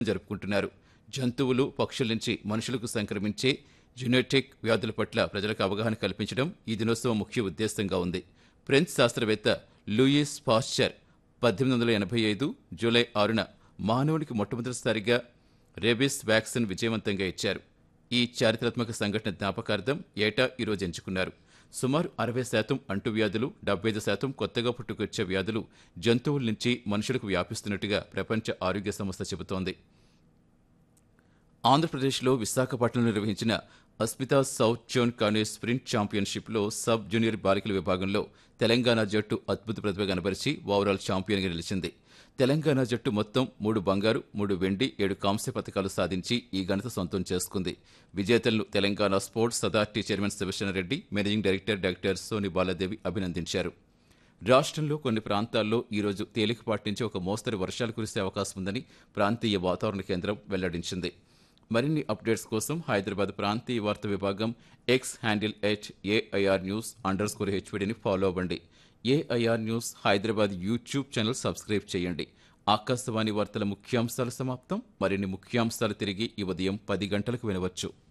జరుపుకుంటున్నారు జంతువులు పక్షుల నుంచి మనుషులకు సంక్రమించే జెనెటిక్ వ్యాధుల పట్ల ప్రజలకు అవగాహన కల్పించడం ఈ దినోత్సవం ముఖ్య ఉద్దేశంగా ఉంది ఫ్రెంచ్ శాస్త్రవేత్త లూయిస్ పాస్చర్ పద్దెనిమిది వందల ఎనభై ఐదు జూలై ఆరున మానవునికి మొట్టమొదటిసారిగా రేబిస్ వ్యాక్సిన్ విజయవంతంగా ఇచ్చారు ఈ చారిత్రాత్మక సంఘటన జ్ఞాపకార్థం ఏటా ఈరోజు ఎంచుకున్నారు సుమారు అరవై శాతం అంటువ్యాధులు డెబ్బై ఐదు శాతం కొత్తగా పుట్టుకొచ్చే వ్యాధులు జంతువుల నుంచి మనుషులకు వ్యాపిస్తున్నట్టుగా ప్రపంచ ఆరోగ్య సంస్థ చెబుతోంది ఆంధ్రప్రదేశ్లో విశాఖపట్నంలో నిర్వహించిన అస్మితా సౌత్ జోన్ కానే స్ప్రింట్ ఛాంపియన్షిప్లో సబ్ జూనియర్ బాలికల విభాగంలో తెలంగాణ జట్టు అద్భుత ప్రతిభ కనబరిచి ఓవరాల్ ఛాంపియన్గా నిలిచింది తెలంగాణ జట్టు మొత్తం మూడు బంగారు మూడు వెండి ఏడు కాంస్య పథకాలు సాధించి ఈ ఘనత సొంతం చేసుకుంది విజేతలను Telangana sports authority chairman Shivasharana Reddy managing director doctor Soni Baladevi అభినందించారు రాష్ట్రంలో కొన్ని ప్రాంతాల్లో ఈరోజు తేలికపాటి నుంచి ఒక మోస్తరు వర్షాలు కురిసే అవకాశం ఉందని ప్రాంతీయ వాతావరణ కేంద్రం వెల్లడించింది మరిన్ని అప్డేట్స్ కోసం హైదరాబాద్ ప్రాంతీయ వార్తా విభాగం X handle at AIR news underscore హెచ్పిడిని ఫాలో అవ్వండి AIR news Hyderabad YouTube channel subscribe చేయండి ఆకాశవాణి వార్తల ముఖ్యాంశాలు సమాప్తం మరిన్ని ముఖ్యాంశాలు తిరిగి ఈ ఉదయం పది గంటలకు వినవచ్చు